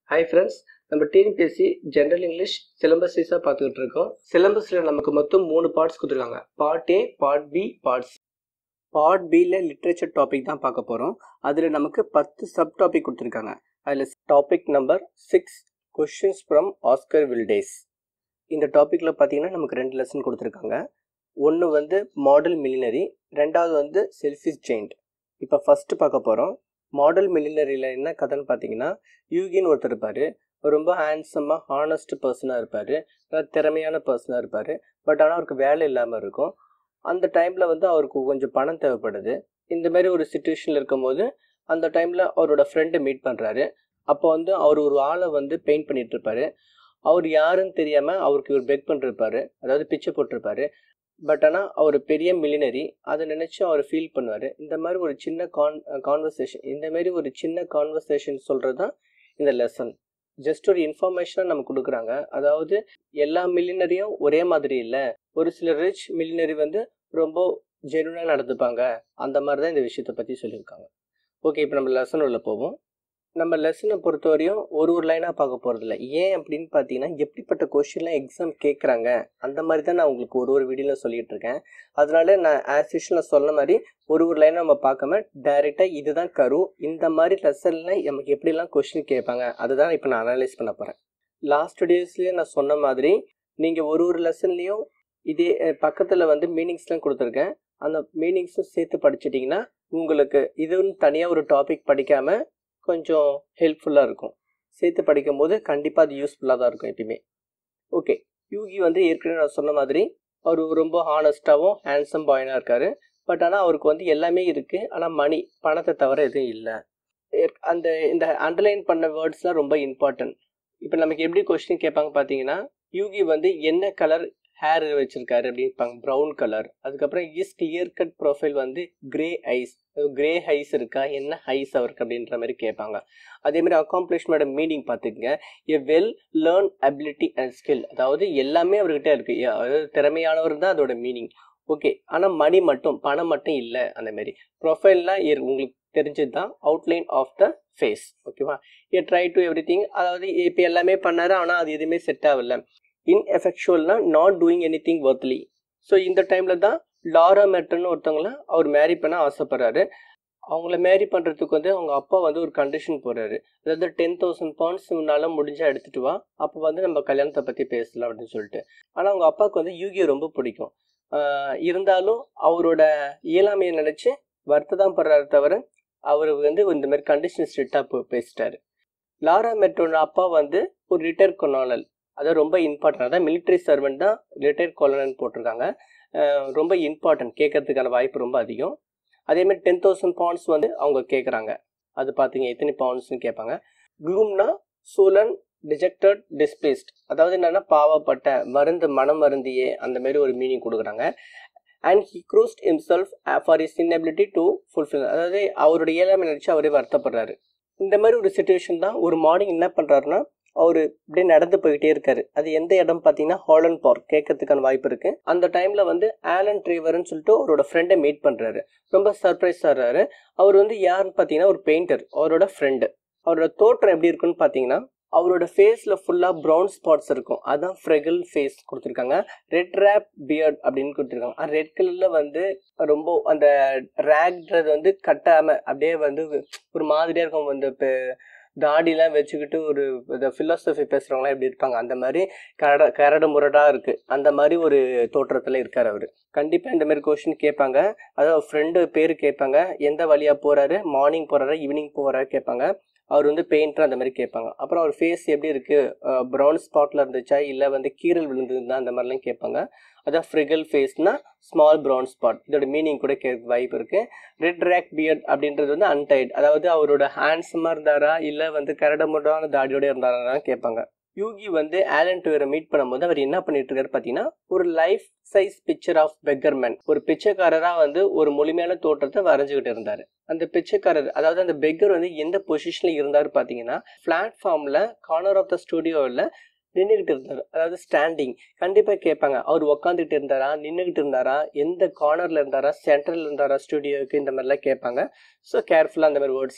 hi friends நம்ம TNPSC general English syllabus வைஸாக பார்த்துக்கிட்டு இருக்கோம் சிலம்பஸில் நமக்கு மொத்தம் மூணு பார்ட்ஸ் கொடுத்துருக்காங்க part A part B parts part பியில் லிட்ரேச்சர் டாபிக் தான் பார்க்க போகிறோம் அதில் நமக்கு பத்து சப் டாபிக் கொடுத்துருக்காங்க அதில் topic number six questions from Oscar Wilde's இந்த டாப்பிக்கில் பார்த்தீங்கன்னா நமக்கு ரெண்டு லெசன் கொடுத்துருக்காங்க ஒன்று வந்து மாடல் மிலினரி ரெண்டாவது வந்து செல்ஃபிஸ் ஜெயிண்ட் இப்போ ஃபஸ்ட்டு பார்க்க போகிறோம் மாடல் மிலினரியில் என்ன கதைன்னு பார்த்தீங்கன்னா யூகின்னு ஒருத்தர் இருப்பார் ரொம்ப ஹேண்ட்ஸமாக ஹானஸ்ட் பர்சனாக இருப்பார் திறமையான பர்சனாக இருப்பார் பட் ஆனால் அவருக்கு வேலை இல்லாமல் இருக்கும் அந்த டைமில் வந்து அவருக்கு கொஞ்சம் பணம் தேவைப்படுது இந்த மாதிரி ஒரு சுச்சுவேஷனில் இருக்கும்போது அந்த டைமில் அவரோட ஃப்ரெண்டை மீட் பண்ணுறாரு அப்போ வந்து அவர் ஒரு ஆளை வந்து பெயிண்ட் பண்ணிட்டு இருப்பாரு அவர் யாருன்னு தெரியாமல் அவருக்கு இவர் பெக் பண்ணிருப்பாரு அதாவது பிச்சை போட்டிருப்பாரு பட் ஆனால் அவர் பெரிய மிலினரி அதை நினச்சி அவர் ஃபீல் பண்ணுவார் இந்த மாதிரி ஒரு சின்ன கான் கான்வர்சேஷன் இந்த மாதிரி ஒரு சின்ன கான்வர்சேஷன் சொல்கிறது தான் இந்த லெசன் ஜஸ்ட் ஒரு இன்ஃபர்மேஷனாக நம்ம கொடுக்குறாங்க அதாவது எல்லா மில்லினரியும் ஒரே மாதிரி இல்லை ஒரு சில ரிச் மில்லினரி வந்து ரொம்ப ஜெனுவனாக நடந்துப்பாங்க அந்த மாதிரி தான் இந்த விஷயத்தை பற்றி சொல்லியிருக்காங்க ஓகே இப்போ நம்ம லெசன் உள்ள போவோம் நம்ம லெசனை பொறுத்தவரையும் ஒரு ஒரு லைனாக பார்க்க போகிறதில்ல ஏன் அப்படின்னு பார்த்தீங்கன்னா எப்படிப்பட்ட கொஷின்லாம் எக்ஸாம் கேட்குறாங்க அந்த மாதிரி தான் நான் உங்களுக்கு ஒரு ஒரு வீடியோவில் சொல்லிட்டு இருக்கேன் அதனால நான் ஆஸ் யூஷுவல் நான் சொன்ன மாதிரி ஒரு ஒரு லைனை நம்ம பார்க்காம டைரெக்டாக இதுதான் கரு இந்த மாதிரி லெசனில் நமக்கு எப்படிலாம் கொஷின் கேட்பாங்க அதுதான் இப்போ நான் அனலைஸ் பண்ண போகிறேன் லாஸ்ட் டேஸ்லேயே நான் சொன்ன மாதிரி நீங்கள் ஒரு ஒரு லெசன்லேயும் இதே பக்கத்தில் வந்து மீனிங்ஸ்லாம் கொடுத்துருக்கேன் அந்த மீனிங்ஸும் சேர்த்து படிச்சிட்டிங்கன்னா உங்களுக்கு இதுன்னு தனியாக ஒரு டாபிக் படிக்காமல் கொஞ்சம் ஹெல்ப்ஃபுல்லாக இருக்கும் சேர்த்து படிக்கும்போது கண்டிப்பாக அது யூஸ்ஃபுல்லாக தான் இருக்கும் எப்பயுமே ஓகே யூகி வந்து ஏற்கனவே நான் சொன்ன மாதிரி அவர் ரொம்ப ஹானஸ்டாகவும் ஹேண்ட்ஸம் பாயினாக இருக்கார் பட் ஆனால் அவருக்கு வந்து எல்லாமே இருக்குது ஆனால் மணி பணத்தை தவிர எதுவும் இல்லை அந்த இந்த அண்டர்லைன் பண்ண வேர்ட்ஸ்லாம் ரொம்ப இம்பார்ட்டன்ட் இப்போ நமக்கு எப்படி கொஸ்டின் கேட்பாங்க பார்த்தீங்கன்னா யூகி வந்து என்ன கலர் ஹேர் வச்சிருக்காரு அப்படின்னு இருப்பாங்க ப்ரௌன் கலர் அதுக்கப்புறம் இஸ் கிளியர் கட் ப்ரொஃபைல் வந்து கிரே ஐஸ் கிரே ஹைஸ் இருக்கா என்ன ஹைஸ் அவருக்கு அப்படின்ற மாதிரி கேட்பாங்க அதே மாதிரி அக்காம்ப்ளிஷ்மெண்ட் மீனிங் பார்த்துக்கங்க a well learn ability and skill அதாவது எல்லாமே அவர்கிட்ட இருக்கு அதாவது திறமையானவர் தான் அதோட மீனிங் ஓகே ஆனால் மணி மட்டும் பணம் மட்டும் இல்லை அந்த மாதிரி ப்ரொஃபைல்லாம் உங்களுக்கு தெரிஞ்சது தான் அவுட்லைன் ஆஃப் த ஃபேஸ் ஓகேவா a try to every thing அதாவது இப்போ எல்லாமே பண்ணாரு ஆனால் அது எதுவுமே செட் ஆகல இன்எஃபெக்சுவல்னா not doing any thing worthly so இந்த டைமில் தான் லாரா மெட்ரன்னு ஒருத்தவங்கள அவர் மேரி பண்ண ஆசைப்படுறாரு அவங்கள மேரி பண்ணுறதுக்கு வந்து அவங்க அப்பா வந்து ஒரு கண்டிஷன் போடுறாரு அதாவது டென் தௌசண்ட் பவுண்ட்ஸ் உன்னால் முடிஞ்சால் எடுத்துகிட்டு வா அப்போ வந்து நம்ம கல்யாணத்தை பற்றி பேசலாம் அப்படின்னு சொல்லிட்டு ஆனால் அவங்க அப்பாவுக்கு வந்து யூகியை ரொம்ப பிடிக்கும் இருந்தாலும் அவரோட இயலாமையை நினச்சி வருத்த தான் படுறாரு தவிர அவர் வந்து இந்த மாதிரி கண்டிஷன் ஸ்ட்ரிக்டாக பேசிட்டாரு லாரா மெட்ரோட அப்பா வந்து ஒரு ரிட்டையர் கொனானல் அது ரொம்ப இம்பார்ட்டன்ட் அதான் மிலிட்ரி சர்வெண்ட் தான் ரிட்டையர் கொலனல் போட்டிருக்காங்க ரொம்ப இம்பார்ட்டன்ட் கேட்கறதுக்கான வாய்ப்பு ரொம்ப அதிகம் அதேமாதிரி டென் தௌசண்ட் பவுண்ட்ஸ் வந்து அவங்க கேட்குறாங்க அது பார்த்தீங்க எத்தனை பவுண்ட்ஸ்னு கேட்பாங்க க்ளூம்னா சூலன் டிஜெக்டட் டிஸ்பிளேஸ்ட் அதாவது என்னென்னா பாவப்பட்ட மருந்து மனம் மருந்தியே அந்த மாதிரி ஒரு மீனிங் கொடுக்குறாங்க and he cursed himself for his inability to fulfil அதாவது அவருடைய இயலாமை நினச்சி அவரே வருத்தப்படுறாரு இந்த மாதிரி ஒரு சுச்சுவேஷன் தான் ஒரு மார்னிங் என்ன பண்ணுறாருன்னா அவர் இப்படியே நடந்து போயிட்டே இருக்காரு அது எந்த இடம் பார்த்தீங்கன்னா ஹாலன் பார்க் கேட்கறதுக்கான வாய்ப்பு இருக்கு அந்த டைம்ல வந்து ஆலன் ட்ரீவர்னு சொல்லிட்டு அவரோட ஃப்ரெண்டை மீட் பண்றாரு ரொம்ப சர்ப்ரைஸ் ஆகிறாரு அவர் வந்து யாருன்னு பார்த்தீங்கன்னா ஒரு பெயிண்டர் அவரோட ஃப்ரெண்டு அவரோட தோற்றம் எப்படி இருக்குன்னு பார்த்தீங்கன்னா அவரோட ஃபேஸில் ஃபுல்லாக ப்ரௌன் ஸ்பாட்ஸ் இருக்கும் அதான் ஃப்ரெகல் ஃபேஸ் கொடுத்துருக்காங்க ரெட் ரேப் பியர்ட் அப்படின்னு கொடுத்துருக்காங்க ரெட் கலரில் வந்து ரொம்ப அந்த ரேக்ன்றது வந்து கட்டாமல் அப்படியே வந்து ஒரு மாதிரியாக இருக்கும் அந்த இப்போ தாடிலாம் வச்சுக்கிட்டு ஒரு இந்த ஃபிலாசபி பேசுகிறவங்களாம் எப்படி இருப்பாங்க அந்த மாதிரி கரட கரடு முரடாக இருக்குது அந்த மாதிரி ஒரு தோற்றத்தில் இருக்கார் அவர் கண்டிப்பாக இந்த மாதிரி கொஷின் கேட்பாங்க அதாவது ஃப்ரெண்டு பேர் கேட்பாங்க எந்த வழியாக போகிறாரு மார்னிங் போகிறாரு ஈவினிங் போகிறாரு கேட்பாங்க அவர் வந்து பெயிண்டர் அந்த மாதிரி கேட்பாங்க அப்புறம் அவர் ஃபேஸ் எப்படி இருக்குது ப்ரௌன் ஸ்பாட்டில் இருந்துச்சா இல்லை வந்து கீரல் விழுந்துருந்தா அந்த மாதிரிலாம் கேட்பாங்க அதான் ஃப்ரிகல் ஃபேஸ்னா ஸ்மால் ப்ரௌன் ஸ்பாட் இதோட மீனிங் கூட கே வாய்ப்பு இருக்குது ரெட் ரேக் பியர்ட் அப்படின்றது வந்து அன்டைட் அதாவது அவரோட ஹேண்ட்ஸமாக இருந்தாரா இல்லை வந்து கரடமுடான தாடியோட இருந்தாரா கேட்பாங்க யூகி வந்து ஆலன் டுவரை மீட் பண்ணும்போது அவர் என்ன பண்ணிட்டு இருக்காரு பார்த்தீங்கன்னா ஒரு life size picture of beggarman ஒரு பிச்சைக்காரராக வந்து ஒரு முழுமையான தோற்றத்தை வரைஞ்சுக்கிட்டு இருந்தார் அந்த பிச்சைக்காரர் அதாவது அந்த பெக்கர் வந்து எந்த பொசிஷனில் இருந்தார் பார்த்தீங்கன்னா பிளாட்ஃபார்மில் கார்னர் ஆஃப் த ஸ்டுடியோவில் நின்றுக்கிட்டு இருந்தார் அதாவது ஸ்டாண்டிங் கண்டிப்பாக கேட்பாங்க அவர் உக்காந்துக்கிட்டு இருந்தாரா நின்றுக்கிட்டு இருந்தாரா எந்த கார்னரில் இருந்தாரா சென்டரில் இருந்தாரா ஸ்டுடியோவுக்கு இந்த மாதிரிலாம் கேட்பாங்க ஸோ கேர்ஃபுல்லாக அந்த மாதிரி வேர்ட்ஸ்லாம்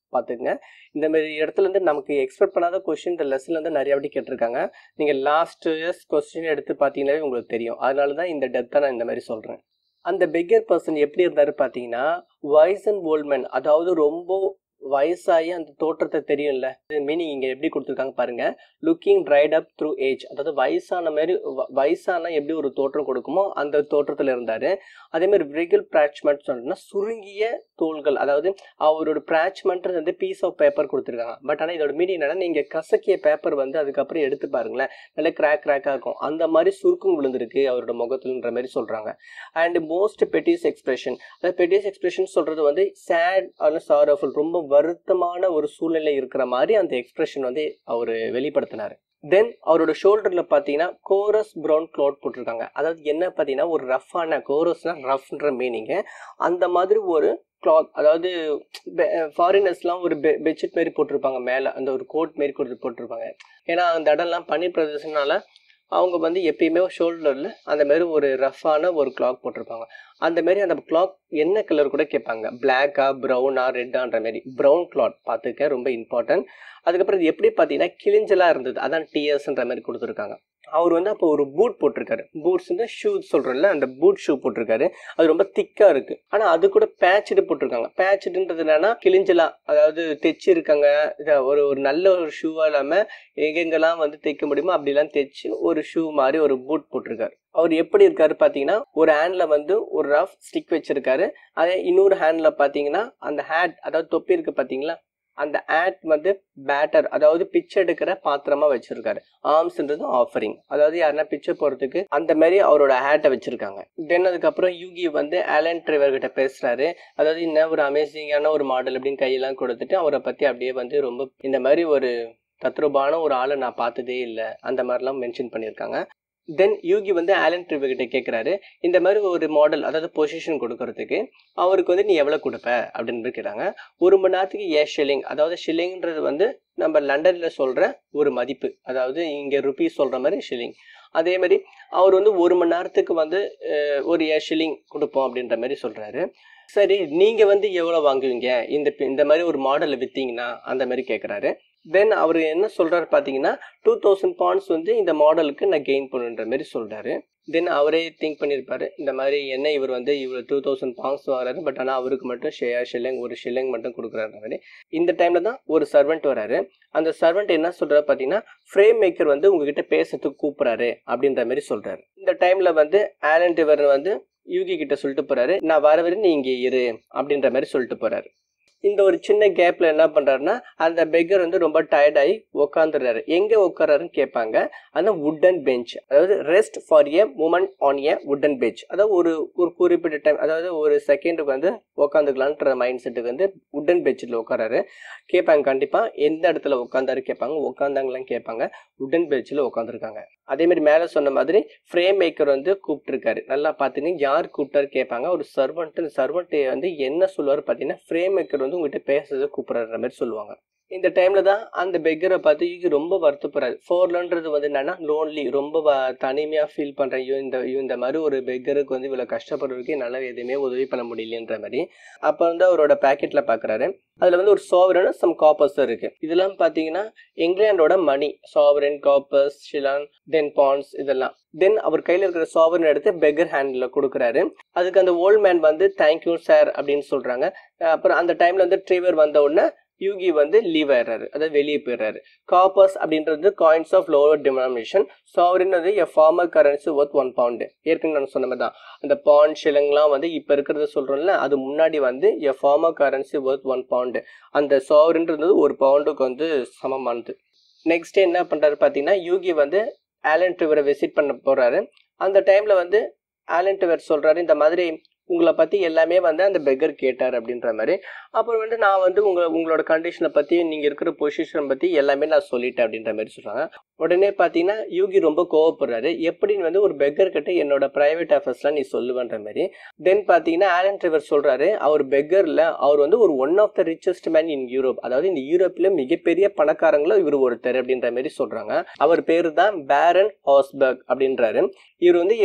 பார்த்துக்குங்க இந்த மாதிரி இடத்துல இருந்து நமக்கு எக்ஸ்பெக்ட் பண்ணாத கொஸ்டின் இந்த லெசன்ல இருந்து நிறைய வாட்டி கேட்டிருக்காங்க நீங்கள் லாஸ்ட் இயர்ஸ் கொஸ்டின் எடுத்து பார்த்தீங்கன்னாவே உங்களுக்கு தெரியும் அதனால தான் இந்த டெப்த்தை நான் இந்த மாதிரி சொல்கிறேன் அந்த பெக்கர் பர்சன் எப்படி இருந்தாரு பார்த்தீங்கன்னா வைஸ் அண்ட் ஓல்மேன் அதாவது ரொம்ப வயசாகி அந்த தோற்றத்தை தெரியும்ல மீனிங் இங்கே எப்படி கொடுத்துருக்காங்க பாருங்க looking dried up through age அதாவது வயசான மாதிரி வ- வயசான எப்படி ஒரு தோற்றம் கொடுக்குமோ அந்த தோற்றத்தில் இருந்தார் அதே மாதிரி விரிகல் பிராச்மெண்ட் சொன்னோம்னா சுருங்கிய தோள்கள் அதாவது அவரோட பிராச்மெண்ட் வந்து பீஸ் ஆஃப் பேப்பர் கொடுத்துருக்காங்க பட் ஆனால் இதோட மீனிங் என்னன்னா நீங்கள் கசக்கிய பேப்பர் வந்து அதுக்கப்புறம் எடுத்து பாருங்களேன் நல்ல கிராக் கிராக்காக இருக்கும் அந்த மாதிரி சுருக்கம் விழுந்திருக்கு அவரோட முகத்துலன்ற மாதிரி சொல்கிறாங்க அண்ட் மோஸ்ட் பெட்டிஸ் எக்ஸ்பிரஷன் அதாவது பெட்டிஸ் எக்ஸ்பிரஷன் சொல்கிறது வந்து சேட் ஆன சாரஃபுல் ரொம்ப வருத்தமான ஒரு சூழ்நிலை இருக்கிற மாதிரி அந்த எக்ஸ்பிரஷன் வந்து அவர் வெளிப்படுத்தினார் தென் அவரோட ஷோல்டரில் பார்த்தீங்கன்னா கோரஸ் ப்ரௌன் க்ளோத் போட்டிருக்காங்க அதாவது என்ன பார்த்தீங்கன்னா ஒரு ரஃப்பான கோரஸ்னா ரஃப்ன்ற மீனிங்கு அந்த மாதிரி ஒரு கிளாத் அதாவது ஃபாரினர்ஸ்லாம் ஒரு பெ பெட்ஷீட் மாரி போட்டிருப்பாங்க மேலே அந்த ஒரு கோட் மாரி கொடுத்து போட்டிருப்பாங்க ஏன்னா அந்த இடம்லாம் பனி பிரதேசனால அவங்க வந்து எப்பயுமே ஷோல்டரில் அந்த மாதிரி ஒரு ரஃப்பான ஒரு கிளாக் போட்டிருப்பாங்க அந்த மாதிரி அந்த கிளாக் என்ன கலர் கூட கேட்பாங்க பிளாக்கா ப்ரௌனா ரெட்டான்ற மாதிரி ப்ரௌன் கிளாத் பார்த்துக்க ரொம்ப இம்பார்ட்டன்ட் அதுக்கப்புறம் இது எப்படி பார்த்தீங்கன்னா கிழிஞ்சலாக இருந்தது அதான் டிஎஸ்ன்ற மாதிரி கொடுத்துருக்காங்க அவர் வந்து அப்போ ஒரு பூட் போட்டிருக்காரு பூட்ஸ் வந்து ஷூ சொல்கிறோம்ல அந்த பூட் ஷூ போட்டிருக்காரு அது ரொம்ப திக்காக இருக்குது ஆனால் அது கூட பேட்ச்டு போட்டிருக்காங்க பேட்ச்டுன்றது என்னன்னா கிழிஞ்சலா அதாவது தைச்சு இருக்காங்க இத ஒரு ஒரு நல்ல ஒரு ஷூவாக இல்லாமல் எங்கெங்கெல்லாம் வந்து தைக்க முடியுமோ அப்படிலாம் தைச்சு ஒரு ஷூ மாதிரி ஒரு பூட் போட்டிருக்காரு அவர் எப்படி இருக்காரு பார்த்தீங்கன்னா ஒரு ஹேண்டில் வந்து ஒரு ரஃப் ஸ்டிக் வச்சிருக்காரு அதே இன்னொரு ஹேண்டில் பார்த்தீங்கன்னா அந்த ஹேட் அதாவது தொப்பி இருக்கு பார்த்தீங்களா அந்த ஆட் வந்து பேட்டர் அதாவது பிச்சை எடுக்கிற பாத்திரமா வச்சிருக்காரு ஆர்ம்ஸ்ன்றது ஆஃபரிங் அதாவது யாருன்னா பிச்சை போறதுக்கு அந்த மாதிரி அவரோட ஹேட்டை வச்சிருக்காங்க தென் அதுக்கப்புறம் யூகி வந்து ஆலன் ட்ரைவர் கிட்ட பேசுறாரு அதாவது என்ன ஒரு அமேசிங்கான ஒரு மாடல் அப்படின்னு கையெல்லாம் கொடுத்துட்டு அவரை பத்தி அப்படியே வந்து ரொம்ப இந்த மாதிரி ஒரு தத்ரூபான ஒரு ஆளை நான் பார்த்ததே இல்லை அந்த மாதிரிலாம் மென்ஷன் பண்ணியிருக்காங்க தென் யூகி வந்து ஆலன் ட்ரிவர் கிட்ட கேட்குறாரு இந்த மாதிரி ஒரு மாடல் அதாவது பொசிஷன் கொடுக்கறதுக்கு அவருக்கு வந்து நீ எவ்வளோ கொடுப்ப அப்படின்னு கேட்டாங்க ஒரு மணி நேரத்துக்கு ஏ ஷில்லிங் அதாவது ஷில்லிங்ன்றது வந்து நம்ம லண்டனில் சொல்கிற ஒரு மதிப்பு அதாவது இங்கே ருபீஸ் சொல்கிற மாதிரி ஷில்லிங் அதே மாதிரி அவர் வந்து ஒரு மணி நேரத்துக்கு வந்து அஹ், ஒரு ஏ ஷில்லிங் கொடுப்போம் அப்படின்ற மாதிரி சொல்கிறாரு சரி நீங்கள் வந்து எவ்வளோ வாங்குவீங்க இந்த இந்த மாதிரி ஒரு மாடலை விற்றீங்கன்னா அந்த மாதிரி கேட்குறாரு தென் அவர் என்ன சொல்கிறாரு பார்த்தீங்கன்னா டூ தௌசண்ட் பாயிண்ட்ஸ் வந்து இந்த மாடலுக்கு நான் கெயின் பண்ணுன்ற மாதிரி சொல்கிறாரு தென் அவரே திங்க் பண்ணியிருப்பாரு இந்த மாதிரி என்ன இவர் வந்து இவ்வளோ டூ தௌசண்ட் பாயிண்ட்ஸ் வாங்குறாரு பட் ஆனால் அவருக்கு மட்டும் ஷேர் ஷில்லிங் ஒரு ஷில்லிங் மட்டும் கொடுக்குறாரு மாதிரி இந்த டைமில் தான் ஒரு சர்வெண்ட் வராரு அந்த சர்வெண்ட் என்ன சொல்கிறாரு பார்த்தீங்கன்னா ஃப்ரேம் மேக்கர் வந்து உங்ககிட்ட பேசுறதுக்கு கூப்பிட்றாரு அப்படின்ற மாதிரி சொல்கிறாரு இந்த டைமில் வந்து ஆலன் டிவர் வந்து யூகி கிட்ட சொல்லிட்டு போறாரு நான் வர வரை நீ இங்கே இரு அப்படின்ற மாதிரி சொல்லிட்டு போறாரு இந்த ஒரு சின்ன கேப்ல என்ன பண்றாருன்னா அந்த பெக்கர் வந்து ரொம்ப டயர்டாகி உட்காந்துடுறாரு எங்க உட்காராருன்னு கேட்பாங்க அந்த வுட்டன் பெஞ்ச் அதாவது rest for a moment on a wooden bench அதாவது ஒரு ஒரு குறிப்பிட்ட டைம் அதாவது ஒரு செகண்டுக்கு வந்து உட்காந்துக்கலான்ற மைண்ட் செட்டுக்கு வந்து வுட்டன் பெஞ்சில் உட்காராரு கேட்பாங்க கண்டிப்பா எந்த இடத்துல உட்காந்தாரு கேட்பாங்க உட்காந்தாங்களான்னு கேட்பாங்க வுட்டன் பெஞ்சில் உட்காந்துருக்காங்க அதே மாதிரி மேலே சொன்ன மாதிரி ஃப்ரேம் மேக்கர் வந்து கூப்பிட்டுருக்காரு நல்லா பார்த்துங்க யார் கூப்பிட்டாரு கேட்பாங்க ஒரு சர்வெண்ட் அந்த சர்வெண்ட் வந்து என்ன சொல்லுவார் பார்த்தீங்கன்னா ஃப்ரேம் மேக்கர் வந்து உங்ககிட்ட பேசுறதை கூப்பிடுற மாதிரி சொல்லுவாங்க இந்த டைம்ல தான் அந்த பெக்கரை பார்த்து யூகி ரொம்ப வருத்தப்படுறாரு ஃபோர்லன்றது வந்து என்னன்னா லோன்லி ரொம்ப வ- தனிமையா ஃபீல் பண்றேன் ஐயோ இந்த ஐயோ இந்த மாதிரி ஒரு பெக்கருக்கு வந்து இவ்வளவு கஷ்டப்படுறதுக்கு என்னால எதுவுமே உதவி பண்ண முடியலன்ற மாதிரி அப்ப வந்து அவரோட பாக்கெட்ல பாக்குறாரு அதுல வந்து ஒரு சாவரன் சம் காப்பர்ஸ் இருக்கு இதெல்லாம் பாத்தீங்கன்னா இங்கிலாண்டோட மணி சாவரன் காப்பர்ஸ் ஷிலான் தென் பாண்ட்ஸ் இதெல்லாம் தென் அவர் கையில இருக்கிற சாவரன் எடுத்து பெக்கர் ஹேண்ட்ல கொடுக்குறாரு அதுக்கு அந்த ஓல்ட் மேன் வந்து தேங்க்யூ சார் அப்படின்னு சொல்றாங்க அப்புறம் அந்த டைம்ல வந்து ட்ரீவர் வந்த உடனே யூகி வந்து லீவ் ஆயிடுறாரு அதாவது வெளியே போயிடுறாரு காப்பர்ஸ் அப்படின்றது coins of lower denomination sovereign வந்து a former currency worth one pound ஏற்கனவே நான் சொன்ன மாதிரி தான் அந்த பவுண்ட் ஷிலங்லாம் வந்து இப்போ இருக்கிறத சொல்கிறோம்ல அது முன்னாடி வந்து a former currency worth one pound அந்த சாவரின்றது ஒரு பவுண்டுக்கு வந்து சமமானது நெக்ஸ்ட் என்ன பண்ணுறாரு பார்த்தீங்கன்னா யூகி வந்து ஆலன் ட்ரிவரை விசிட் பண்ண போகிறாரு அந்த டைமில் வந்து ஆலன் ட்ரிவர் சொல்கிறாரு இந்த மாதிரி உங்களை பற்றி எல்லாமே வந்து அந்த பெக்கர் கேட்டார் அப்படின்ற மாதிரி அப்புறம் வந்து நான் வந்து உங்க உங்களோட கண்டிஷனை பற்றி நீங்கள் இருக்கிற பொசிஷன் பற்றி எல்லாமே நான் சொல்லிட்டேன் அப்படின்ற மாதிரி சொல்கிறாங்க உடனே பார்த்தீங்கன்னா யூகி ரொம்ப கோவப்படுறாரு எப்படின்னு வந்து ஒரு பெக்கர் கிட்ட என்னோட பிரைவேட் அஃபேர்ஸ்லாம் நீ சொல்லுவேன்ற மாதிரி தென் பார்த்தீங்கன்னா ஆலன் ட்ரிவர் சொல்கிறாரு அவர் பெக்கரில் அவர் வந்து ஒரு one of the richest man in Europe அதாவது இந்த யூரோப்பில் மிகப்பெரிய பணக்காரங்களும் இவர் ஒருத்தர் அப்படின்ற மாதிரி சொல்கிறாங்க அவர் பேர் தான் பேரன் ஹாஸ்பர்க் அப்படின்றாரு இவர் வந்து என்னோட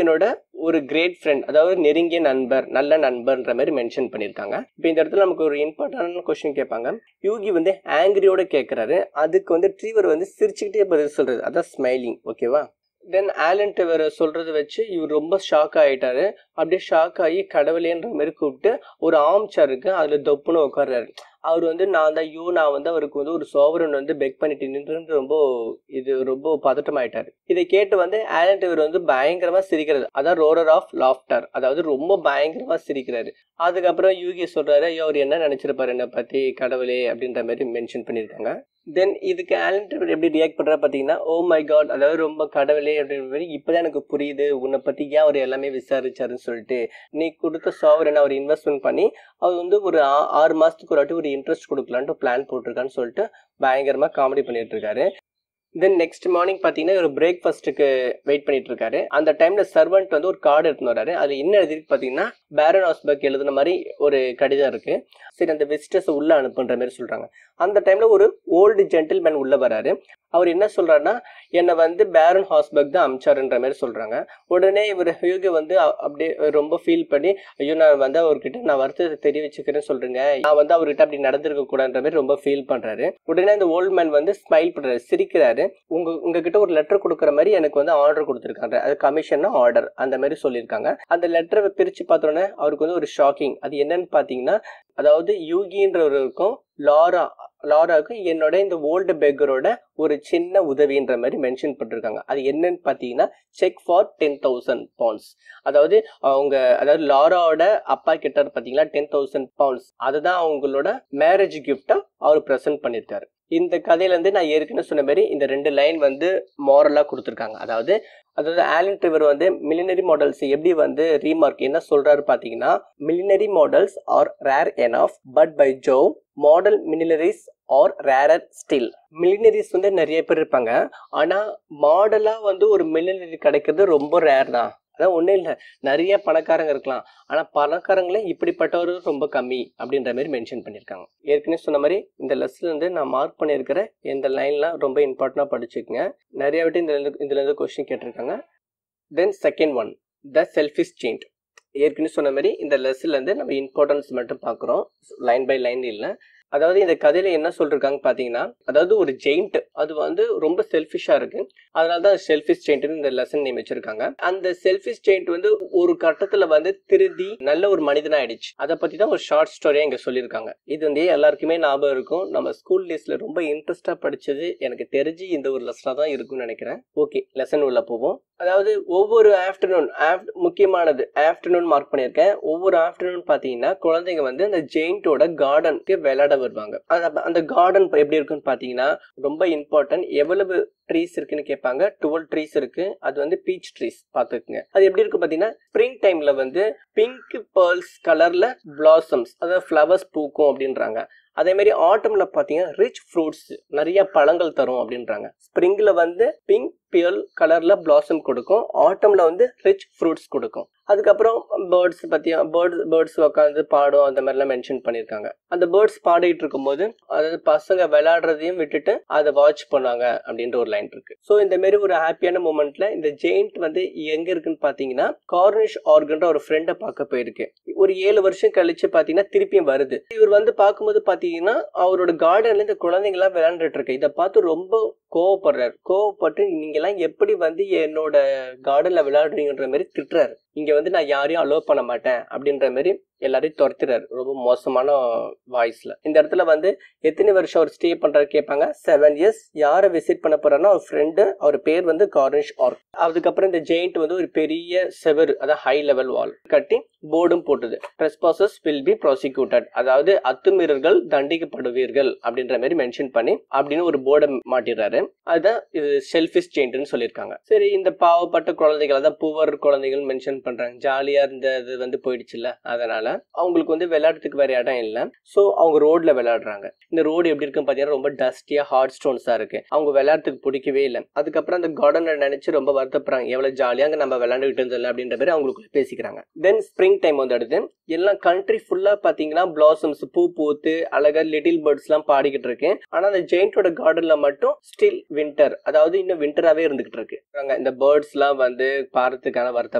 ஒரு கிரேட் ஃப்ரெண்ட் அதாவது நெருங்கிய நண்பர் நல்ல நண்பர்ன்ற மாதிரி மென்ஷன் பண்ணியிருக்காங்க இப்போ இந்த இடத்துல நமக்கு ஒரு இம்பார்ட்டன்டான கொஸ்டின் கேட்பாங்க யூகி வந்து ஆங்கிரியோட கேட்குறாரு அதுக்கு வந்து ட்ரீவர் வந்து சிரிச்சுக்கிட்டே பதில் சொல்றது அதான் ஸ்மைலிங் ஓகேவா தென் ஆலன் இவர் சொல்றதை வச்சு இவர் ரொம்ப ஷாக் ஆயிட்டாரு அப்படியே ஷாக் ஆகி கடவுளேன்ற மாதிரி கூப்பிட்டு ஒரு ஆம் சேர் இருக்கு அதுல தொப்புன்னு உட்கார்றாரு அவர் வந்து நான் தான் ஐயோ நான் வந்து அவருக்கு வந்து ஒரு சோவரன் வந்து பெக் பண்ணிட்டு நின்று ரொம்ப இது ரொம்ப பதட்டமாயிட்டாரு இதை கேட்டு வந்து ஆலன் இவர் வந்து பயங்கரமா சிரிக்கிறது அதான் ரோரர் ஆஃப் லாஃப்டர் அதாவது ரொம்ப பயங்கரமா சிரிக்கிறாரு அதுக்கப்புறம் யூகி சொல்றாரு ஐயோ அவர் என்ன நினைச்சிருப்பாரு என்னை பத்தி கடவுளே அப்படின்ற மாதிரி மென்ஷன் பண்ணியிருக்காங்க தென் இதுக்கு ஆலன் டெவர் எப்படி ரியாக்ட் பண்றா பாத்தீங்கன்னா ஓ மை காட் அதாவது ரொம்ப கடவுளே அப்படின்ற மாதிரி இப்பதான் எனக்கு புரியுது உன்னை பத்தி ஏன் அவர் எல்லாமே விசாரிச்சாருன்னு சொல்லிட்டு நீ கொடுத்த சாவரன் அவர் இன்வெஸ்ட்மெண்ட் பண்ணி அவர் வந்து ஒரு ஆ- ஆறு மாசத்துக்கு ஒரு வாட்டி ஒரு இன்ட்ரெஸ்ட் கொடுக்கலான்ட்டு பிளான் போட்டிருக்கான்னு சொல்லிட்டு பயங்கரமா காமெடி பண்ணிட்டு இருக்காரு தென் நெக்ஸ்ட் மார்னிங் பார்த்தீங்கன்னா ஒரு பிரேக்ஃபாஸ்ட்டுக்கு வெயிட் பண்ணிட்டு இருக்காரு அந்த டைம்ல சர்வெண்ட் வந்து ஒரு கார்டு எடுத்துன்னு வராரு அது என்ன எழுதிருக்கு பார்த்தீங்கன்னா பேரன் ஹாஸ்பர்க் எழுதுன மாதிரி ஒரு கடிதம் இருக்கு சரி அந்த விசிட்டர்ஸ் உள்ள அனுப்புன்ற மாதிரி சொல்றாங்க அந்த டைம்ல ஒரு ஓல்டு ஜென்டில்மேன் உள்ள வராரு அவர் என்ன சொல்றாருன்னா என்னை வந்து பேரன் ஹாஸ்பர்க் தான் அமிச்சாருன்ற மாதிரி சொல்றாங்க உடனே இவர் ஹியூகி வந்து அ- அப்படியே ரொம்ப ஃபீல் பண்ணி ஐயோ நான் வந்து அவர்கிட்ட நான் வருத்தத்தை தெரிவிச்சுக்கிறேன்னு சொல்றேங்க நான் வந்து அவர்கிட்ட அப்படி நடந்திருக்க கூடாதுன்ற மாதிரி ரொம்ப ஃபீல் பண்றாரு உடனே அந்த ஓல்ட் மேன் வந்து ஸ்மைல் பண்றாரு சிரிக்கிறாரு உங்க உங்ககிட்ட ஒரு லெட்டர் கொடுக்குற மாதிரி எனக்கு வந்து ஆர்டர் கொடுத்துருக்காங்க அது கமிஷன்னா ஆர்டர் அந்த மாதிரி சொல்லியிருக்காங்க அந்த லெட்டரை பிரிச்சு பார்த்தோன்னே அவருக்கு வந்து ஒரு ஷாக்கிங் அது என்னன்னு பார்த்தீங்கன்னா அதாவது யூகின்றவருக்கும் லாரா லாராவுக்கு என்னோட இந்த ஓல்டு பெக்கரோட ஒரு சின்ன உதவின்ற மாதிரி மென்ஷன் பண்ணிருக்காங்க அது என்னன்னு பார்த்தீங்கன்னா cheque for ten thousand pounds அதாவது அவங்க அதாவது லாராவோட அப்பா கிட்ட பார்த்தீங்களா டென் தௌசண்ட் பவுண்ட்ஸ் அதுதான் அவங்களோட மேரேஜ் கிஃப்டா அவர் ப்ரெசென்ட் பண்ணியிருக்காரு இந்த கதையில இருந்து நான் ஏற்கனவே சொன்ன மாதிரி இந்த ரெண்டு லைன் வந்து மாரலா கொடுத்துருக்காங்க அதாவது அதாவது ஆலன் ட்ரிவர் வந்து மிலினரி மாடல்ஸ் எப்படி வந்து ரீமார்க் என்ன சொல்றாரு பாத்தீங்கன்னா millionaire models are rare enough but by Jove model millionaires are rarer still millionaires வந்து நிறைய பேர் இருப்பாங்க ஆனா மாடலா வந்து ஒரு மிலினரி கிடைக்கிறது ரொம்ப ரேர் தான் அதான் ஒன்றும் இல்லை நிறைய பணக்காரங்க இருக்கலாம் ஆனால் பணக்காரங்களே இப்படிப்பட்டவர் ரொம்ப கம்மி அப்படின்ற மாதிரி மென்ஷன் பண்ணியிருக்காங்க ஏற்கனவே சொன்ன மாதிரி இந்த லெஸ்ல இருந்து நான் மார்க் பண்ணியிருக்கிற இந்த லைன்லாம் ரொம்ப இம்பார்ட்டண்டாக படிச்சுக்கங்க நிறைய வாட்டி இந்த இதுல இருந்து கொஸ்டின் கேட்டிருக்காங்க then second one the selfish change ஏற்கனவே சொன்ன மாதிரி இந்த லெஸ்ல இருந்து நம்ம இம்பார்ட்டன்ஸ் மட்டும் பார்க்குறோம் லைன் பை லைன் இல்லை அதாவது இந்த கதையில என்ன சொல்றாங்க பாத்தீங்கன்னா அதாவது ஒரு ஜெயிண்ட் அது வந்து ரொம்ப செல்ஃபிஷா இருக்கு அதனால தான் செல்ஃபிஷ் ஜெயிண்ட் இந்த லெசன் நேம் வச்சிருக்காங்க அந்த செல்ஃபிஷ் ஜெயிண்ட் வந்து ஒரு கட்டத்துல வந்து திருதி நல்ல ஒரு மனிதனா ஆயிடுச்சு அதை பத்தி தான் ஒரு ஷார்ட் ஸ்டோரியா இங்க சொல்லியிருக்காங்க இது வந்து எல்லாருக்குமே ஞாபகம் இருக்கும் நம்ம ஸ்கூல் டேஸ்ல ரொம்ப இன்ட்ரெஸ்டா படிச்சது எனக்கு தெரிஞ்சு இந்த ஒரு லெசனா தான் இருக்கும்னு நினைக்கிறேன் ஓகே லெசன் உள்ள போவோம் அதாவது ஒவ்வொரு ஆஃப்டர்நூன் முக்கியமானது ஆஃப்டர்நூன் மார்க் பண்ணியிருக்கேன் ஒவ்வொரு ஆஃப்டர்நூன் பார்த்தீங்கன்னா குழந்தைங்க வந்து அந்த ஜெயிண்டோட கார்டனுக்கு விளையாட வருவாங்க அந்த- அந்த கார்டன் எப்படி இருக்குன்னு பார்த்தீங்கன்னா ரொம்ப இம்பார்ட்டன்ட் எவ்வளவு ட்ரீஸ் இருக்குன்னு கேட்பாங்க டுவெல் ட்ரீஸ் இருக்கு அது வந்து பீச் ட்ரீஸ் பார்த்துக்குங்க அது எப்படி இருக்கு பார்த்தீங்கன்னா ஸ்ப்ரிங் டைம்ல வந்து பிங்க் பேர்ல்ஸ் கலர்ல பிளாசம்ஸ் அதாவது ஃப்ளவர்ஸ் பூக்கும் அப்படின்றாங்க அதே மாதிரி ஆட்டம்ல பாத்தீங்கன்னா ரிச் ஃப்ரூட்ஸ் நிறைய பழங்கள் தரும் அப்படின்றாங்க ஸ்ப்ரிங்ல வந்து பிங்க் பியல் கலர்ல பிளாசம் கொடுக்கும் ஆட்டம்ல வந்து ரிச் ஃப்ரூட்ஸ் கொடுக்கும் அதுக்கப்புறம் பேர்ட்ஸ் பத்தி பேர்ட்ஸ் பேர்ட்ஸ் உட்காந்து பாடும் அந்த மாதிரிலாம் மென்ஷன் பண்ணியிருக்காங்க அந்த பேர்ட்ஸ் பாடிட்டு இருக்கும்போது அதாவது பசங்க விளையாடுறதையும் விட்டுட்டு அதை வாட்ச் பண்ணுவாங்க அப்படின்ற ஒரு லைன் இருக்கு ஸோ இந்த மாதிரி ஒரு ஹாப்பியான மூமெண்ட்ல இந்த ஜெயிண்ட் வந்து எங்க இருக்குன்னு பாத்தீங்கன்னா கார்னிஷ் ஆர்கன்ற ஒரு ஃப்ரெண்டை பார்க்க போயிருக்கு ஒரு ஏழு வருஷம் கழிச்சு பாத்தீங்கன்னா திருப்பியும் வருது இவர் வந்து பார்க்கும்போது பாத்தீங்கன்னா அவரோட கார்டன்ல இந்த குழந்தைங்க எல்லாம் விளையாண்டுட்டு இருக்கு இதை பார்த்து ரொம்ப கோவப்படுறாரு கோவப்பட்டு நீங்க எல்லாம் எப்படி வந்து என்னோட கார்டன்ல விளையாடுறீங்கன்ற மாதிரி திட்டுறாரு இங்க வந்து நான் யாரையும் அலோவ் பண்ண மாட்டேன் அப்படின்ற மாதிரி எல்லாரையும் துரத்துறாரு ரொம்ப மோசமான வாய்ஸ்ல இந்த இடத்துல வந்து எத்தனை வருஷம் அவர் ஸ்டே பண்றாரு கேட்பாங்க செவன் இயர்ஸ் யாரை விசிட் பண்ண போறாருன்னா அவர் ஃப்ரெண்டு அவர் பேர் வந்து கார்னிஷ் ஆர்க் அதுக்கப்புறம் இந்த ஜெயிண்ட் வந்து ஒரு பெரிய செவர் அதாவது ஹை லெவல் வால் கட்டி போர்டும் போட்டுது ட்ரெஸ்பாசஸ் வில் பி ப்ராசிக்யூட்டட் அதாவது அத்துமீறல்கள் தண்டிக்கப்படுவீர்கள் அப்படின்ற மாதிரி மென்ஷன் பண்ணி அப்படின்னு ஒரு போர்டை மாட்டிடுறாரு அதுதான் இது செல்ஃபிஷ் ஜெயிண்ட்னு சொல்லியிருக்காங்க சரி இந்த பாவப்பட்ட குழந்தைகள் அதான் புவர் குழந்தைகள் மென்ஷன் பண்றாங்க ஜாலியா இருந்த இது வந்து போயிடுச்சுல்ல அதனால அவங்களுக்கு வந்து விளையாடுறதுக்கு வேற இடம் இல்லை ஸோ அவங்க ரோட்ல விளையாடுறாங்க இந்த ரோடு எப்படி இருக்குன்னு பார்த்தீங்கன்னா ரொம்ப டஸ்டியா ஹார்ட் ஸ்டோன்ஸா இருக்கு அவங்க விளையாடுறதுக்கு பிடிக்கவே இல்லை அதுக்கப்புறம் அந்த கார்டனை நினைச்சு ரொம்ப வருத்தப்படுறாங்க எவ்வளவு ஜாலியா அங்க நம்ம விளையாண்டுகிட்டு இருந்ததில்ல அப்படின்ற மாதிரி அவங்களுக்கு பேசிக்கிறாங்க தென் ஸ்ப்ரிங் டைம் வந்து அடுத்து எல்லாம் கண்ட்ரி ஃபுல்லா பாத்தீங்கன்னா பிளாசம்ஸ் பூ பூத்து அழகா லிட்டில் பேர்ட்ஸ் எல்லாம் பாடிக்கிட்டு இருக்கு ஆனா அந்த ஜெயிண்டோட கார்டன்ல மட்டும் ஸ்டில் வின்டர் அதாவது இன்னும் வின்டராவே இருந்துகிட்டு இருக்கு அங்க இந்த பேர்ட்ஸ் எல்லாம் வந்து பாரத்துக்கான வருத்தப்படல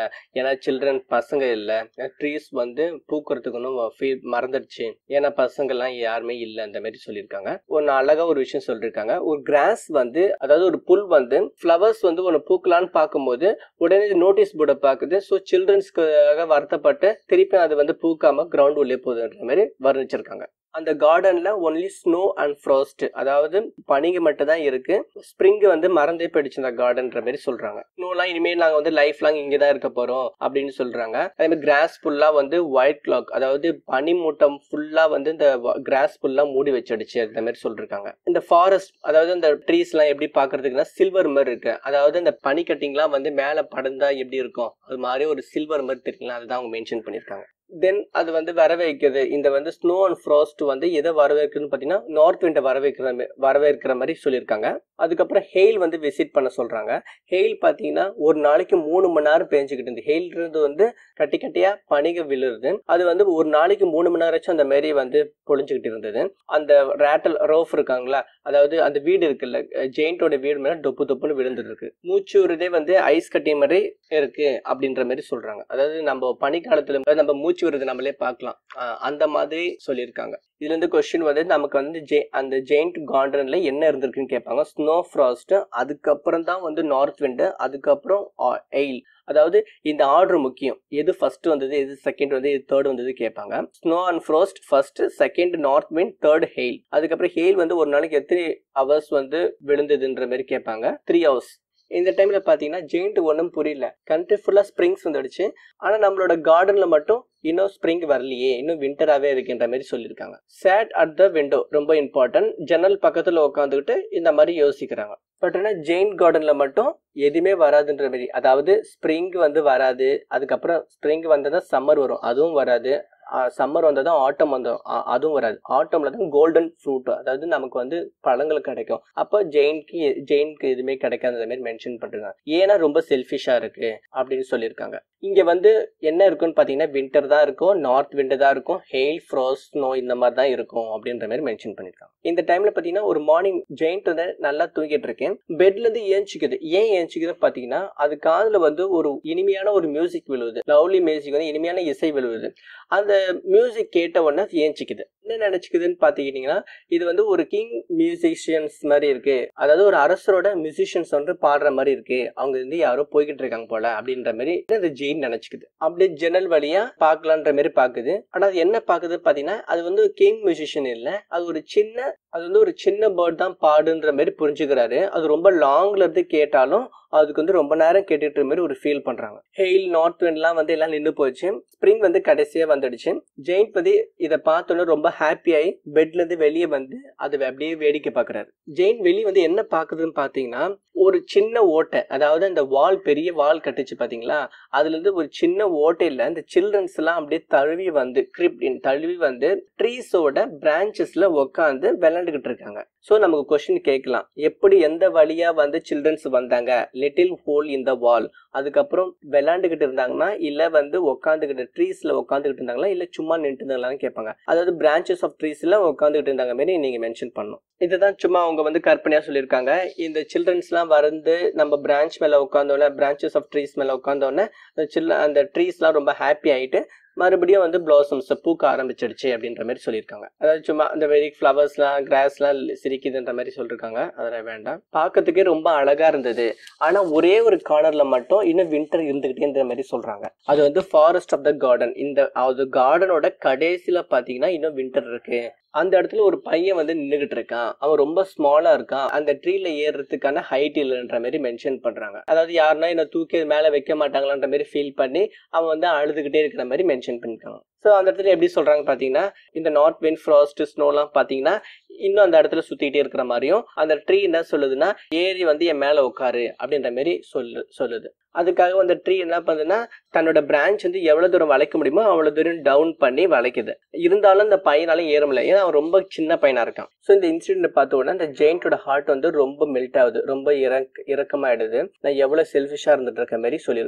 ஏன்னா சில்ட்ரன் பசங்க இல்லை ட்ரீஸ் வந்து பூக்கிறதுக்கு ஃபீல் மறந்துடுச்சு ஏன்னா பசங்கள்லாம் யாருமே இல்லை அந்த மாதிரி சொல்லியிருக்காங்க ஒன்று அழகா ஒரு விஷயம் சொல்லியிருக்காங்க ஒரு கிராஸ் வந்து அதாவது ஒரு புல் வந்து ஃப்ளவர்ஸ் வந்து ஒன்று பூக்கலான்னு பார்க்கும்போது உடனே நோட்டீஸ் போர்டை பார்க்குது ஸோ சில்ட்ரன்ஸ்க்காக வருத்தப்பட்டு திருப்பி அது வந்து பூக்காம கிரவுண்ட் உள்ளே போகுதுன்ற மாதிரி வர்ணிச்சிருக்காங்க அந்த கார்டன்ல ஒன்லி ஸ்னோ அண்ட் ஃப்ரோஸ்ட் அதாவது பனிங்க மட்டும் தான் இருக்கு ஸ்ப்ரிங் வந்து மறந்தே போயிடுச்சு இந்த கார்டன்ற மாதிரி சொல்றாங்க ஸ்னோலாம் இனிமேல் நாங்க வந்து லைஃப் லாங் இங்கே தான் இருக்க போறோம் அப்படின்னு சொல்றாங்க அதே மாதிரி கிராஸ் ஃபுல்லா வந்து ஒயிட் கிளாக் அதாவது பனி மூட்டம் ஃபுல்லா வந்து இந்த கிராஸ் ஃபுல்லா மூடி வச்சிடுச்சு அந்த மாதிரி சொல்லிருக்காங்க இந்த ஃபாரஸ்ட் அதாவது இந்த ட்ரீஸ் எல்லாம் எப்படி பாக்குறதுக்குன்னா சில்வர் மாதிரி இருக்கு அதாவது இந்த பனி கட்டிங்லாம் வந்து மேல படந்தா எப்படி இருக்கும் அது மாதிரி ஒரு சில்வர் மாதிரி தெரியல அதுதான் அவங்க மென்ஷன் பண்ணிருக்காங்க தென் அது வந்து வரவேற்குது இந்த வந்து ஸ்னோ அண்ட் ஃப்ராஸ்ட் வந்து எதை வரவேற்குதுன்னு பார்த்தீங்கன்னா நார்த் விண்டை வரவேற்கிற மா- வரவேற்கிற மாதிரி சொல்லியிருக்காங்க அதுக்கப்புறம் ஹெயில் வந்து விசிட் பண்ண சொல்றாங்க ஹெயில் பார்த்தீங்கன்னா ஒரு நாளைக்கு மூணு மணி நேரம் பேஞ்சுக்கிட்டு இருந்து ஹெயில்ன்றது வந்து கட்டி கட்டியா பனிக விழுறது அது வந்து ஒரு நாளைக்கு மூணு மணி நேரம் அந்த மாதிரி வந்து பொழிஞ்சுக்கிட்டு இருந்தது அந்த ரேட்டல் ரோஃப் இருக்காங்களா அதாவது அந்த வீடு இருக்குல்ல ஜெயிண்டோட வீடு மேல டொப்பு டொப்புன்னு விழுந்துட்டு இருக்கு மூச்சு விடுறதே வந்து ஐஸ் கட்டி மாதிரி இருக்கு அப்படின்ற மாதிரி சொல்றாங்க அதாவது நம்ம பனிக்காலத்துல நம்ம மூச்சு விடுறது நம்மளே பார்க்கலாம் ஆஹ் அந்த மாதிரி சொல்லியிருக்காங்க இதுல இருந்து கொஸ்டின் வந்து நமக்கு வந்து ஜெ அந்த ஜெயிண்ட் கார்டன்ல என்ன இருந்திருக்குன்னு கேட்பாங்க ஸ்னோ ஃப்ராஸ்ட் அதுக்கப்புறம் தான் வந்து நார்த் விண்டு அதுக்கப்புறம் எயில் அதாவது இந்த ஆர்டர் முக்கியம் எது ஃபர்ஸ்ட் வந்தது எது செகண்ட் வந்து எது தேர்ட் வந்தது கேட்பாங்க snow and frost first second north wind third hail அதுக்கப்புறம் ஹெயில் வந்து ஒரு நாளைக்கு எத்தனை ஹவர்ஸ் வந்து விழுந்ததுன்ற மாதிரி கேட்பாங்க த்ரீ ஹவர்ஸ் இந்த டைம்ல பாத்தீங்கன்னா ஜெயிண்ட் ஒன்றும் புரியல கண்ட்ரி ஃபுல்லா ஸ்ப்ரிங்ஸ் வந்துடுச்சு ஆனா நம்மளோட கார்டன்ல மட்டும் இன்னும் ஸ்ப்ரிங் வரலையே இன்னும் விண்டராகவே இருக்குன்ற மாதிரி சொல்லியிருக்காங்க சேட் அட் த விண்டோ ரொம்ப இம்பார்ட்டன்ட் ஜன்னல் பக்கத்தில் உட்காந்துக்கிட்டு இந்த மாதிரி யோசிக்கிறாங்க பட் ஆனால் ஜெயின் கார்டன்ல மட்டும் எதுவுமே வராதுன்ற மாதிரி அதாவது ஸ்ப்ரிங் வந்து வராது அதுக்கப்புறம் ஸ்ப்ரிங் வந்ததா சம்மர் வரும் அதுவும் வராது சம்மர் வந்ததும் ஆட்டம் வந்தோம் அதுவும் வராது ஆட்டம்ல தான் கோல்டன் ஃப்ரூட் அதாவது நமக்கு வந்து பழங்கள் கிடைக்கும் அப்போ ஜெயின்க்கு ஜெயின்க்கு எதுவுமே கிடைக்காத மாதிரி மென்ஷன் பண்றாங்க ஏன்னா ரொம்ப செல்ஃபிஷா இருக்கு அப்படின்னு சொல்லியிருக்காங்க இங்க வந்து என்ன இருக்குன்னு பாத்தீங்கன்னா வின்டர் தான் இருக்கும் நார்த் விண்டர் தான் இருக்கும் ஹெயில் ஃப்ரோஸ்ட் ஸ்னோ இந்த மாதிரி தான் இருக்கும் அப்படின்ற மாதிரி மென்ஷன் பண்ணிருக்காங்க இந்த டைம்ல பாத்தீங்கன்னா ஒரு மார்னிங் ஜெயிண்ட் வந்து நல்லா தூங்கிட்டு இருக்கேன் பெட்ல இருந்து ஏஞ்சிக்குது ஏன் ஏஞ்சிக்குதுன்னு பாத்தீங்கன்னா அது காதுல வந்து ஒரு இனிமையான ஒரு மியூசிக் விழுவுது லவ்லி மியூசிக் வந்து இனிமையான இசை விழுவுது அந்த மியூசிக் கேட்ட உடனே அது ஏஞ்சிக்குது என்ன நினைச்சுக்குதுன்னு பாத்துக்கிட்டீங்கன்னா இது வந்து ஒரு கிங் மியூசிஷியன்ஸ் மாதிரி இருக்கு அதாவது ஒரு அரசரோட மியூசிஷியன்ஸ் வந்து பாடுற மாதிரி இருக்கு அவங்க வந்து யாரோ போய்கிட்டு இருக்காங்க போல அப்படின்ற மாதிரி அந்த ஜெயின் நினைச்சுக்குது அப்படியே ஜன்னல் வழியா பார்க்கலான்ற மாதிரி பாக்குது ஆனா அது என்ன பாக்குது பாத்தீங்கன்னா அது வந்து கிங் மியூசிஷியன் இல்ல அது ஒரு சின்ன அது வந்து ஒரு சின்ன பேர்ட் தான் பாடுன்ற மாதிரி புரிஞ்சுக்கிறாரு அது ரொம்ப லாங்ல இருந்து கேட்டாலும் அதுக்கு வந்து ரொம்ப நேரம் கேட்டுட்டு இருக்க மாதிரி ஒரு ஃபீல் பண்றாங்க ஹெயில் நார்த் விண்ட்லாம் வந்து எல்லாம் நின்று போச்சு ஸ்ப்ரிங் வந்து கடைசியா வந்துடுச்சு ஜெயின் வந்து இதை பார்த்தோன்னே ரொம்ப ஹாப்பி ஆகி பெட்ல இருந்து வெளியே வந்து அது அப்படியே வேடிக்கை பாக்குறாரு ஜெயின் வெளியே வந்து என்ன பாக்குதுன்னு பாத்தீங்கன்னா ஒரு சின்ன ஓட்டை அதாவது அந்த வால் பெரிய வால் கட்டுச்சு பாத்தீங்களா அதுல இருந்து ஒரு சின்ன ஓட்டையில இந்த சில்ட்ரன்ஸ் எல்லாம் அப்படியே தழுவி வந்து கிரிப்டின் தழுவி வந்து ட்ரீஸோட பிரான்ச்சஸ்ல உட்காந்து விளையாண்டுகிட்டு இருக்காங்க ஸோ நமக்கு கொஸ்டின் கேட்கலாம் எப்படி எந்த வழியா வந்து சில்ட்ரன்ஸ் வந்தாங்க லிட்டில் ஹோல் இன் த வால் அதுக்கப்புறம் விளையாண்டுகிட்டு இருந்தாங்கன்னா இல்ல வந்து உட்காந்துக்கிட்டு ட்ரீஸ்ல உட்காந்துக்கிட்டு இருந்தாங்களா இல்ல சும்மா நின்று இருந்தாங்களான்னு கேட்பாங்க அதாவது பிரான்ச்சஸ் ஆஃப் ட்ரீஸ்ல உட்காந்துக்கிட்டு இருந்தாங்க மாதிரி நீங்க மென்ஷன் பண்ணணும் இதுதான் சும்மா அவங்க வந்து கற்பனையா சொல்லியிருக்காங்க இந்த சில்ட்ரன்ஸ்லாம் வந்து நம்ம பிரான்ச் மேல உட்காந்தோன்னே பிரான்ச்சஸ் ஆஃப் ட்ரீஸ் மேல உட்காந்தோன்னே அந்த சில்ல அந்த ட்ரீஸ்லாம் ரொம்ப ஹாப்பி ஆயிட்டு மறுபடியும் வந்து பிளாசம்ஸ் பூக்க ஆரம்பிச்சிடுச்சு அப்படின்ற மாதிரி சொல்லியிருக்காங்க அதாவது சும்மா அந்த வெரி ஃப்ளவர்ஸ்லாம் கிராஸ்லாம் சிரிக்குதுன்ற மாதிரி சொல்லியிருக்காங்க அதெல்லாம் வேண்டாம் பார்க்கறதுக்கே ரொம்ப அழகா இருந்தது ஆனா ஒரே ஒரு கார்னர்ல மட்டும் இன்னும் வின்டர் இருந்துகிட்டே இருந்த மாதிரி சொல்றாங்க அது வந்து ஃபாரஸ்ட் ஆஃப் த கார்டன் இந்த அது கார்டனோட கடைசியில பாத்தீங்கன்னா இன்னும் வின்டர் இருக்கு அந்த இடத்துல ஒரு பையன் வந்து நின்றுகிட்டு இருக்கான் அவன் ரொம்ப ஸ்மாலா இருக்கான் அந்த ட்ரீல ஏறுறதுக்கான ஹைட் இல்லைன்ற மாதிரி மென்ஷன் பண்றாங்க அதாவது யாருன்னா என்ன தூக்கி மேல வைக்க மாட்டாங்களான்ற மாதிரி ஃபீல் பண்ணி அவன் வந்து அழுதுகிட்டே இருக்கிற மாதிரி மென்ஷன் பண்ணிருக்காங்க ஸோ அந்த இடத்துல எப்படி சொல்றாங்க பாத்தீங்கன்னா இந்த நார்த் விண்ட் ஃப்ராஸ்ட் ஸ்னோலாம் பாத்தீங்கன்னா இன்னும் அந்த இடத்துல சுத்திட்டே இருக்கிற மாதிரியும் அந்த ட்ரீ என்ன சொல்லுதுன்னா ஏறி வந்து என் மேல உட்காரு அப்படின்ற மாதிரி சொல்லு சொல்லுது அதுக்காக அந்த ட்ரீ என்ன பண்ணுதுன்னா தன்னோட பிரான்ச் வந்து எவ்வளவு தூரம் வளைக்க முடியுமோ அவ்வளவு தூரம் டவுன் பண்ணி வளைக்குது இருந்தாலும் அந்த பையனால ஏற முடியல ஏன்னா அவன் ரொம்ப சின்ன பையனா இருக்கான் ஸோ இந்த இன்சிடென்ட் பார்த்த உடனே அந்த ஜெயிண்டோட ஹார்ட் வந்து ரொம்ப மெல்ட் ஆகுது ரொம்ப இறக் இறக்கமாயிடுது நான் எவ்வளவு செல்ஃபிஷா இருந்துட்டு இருக்க மாதிரி சொல்லியிருக்காங்க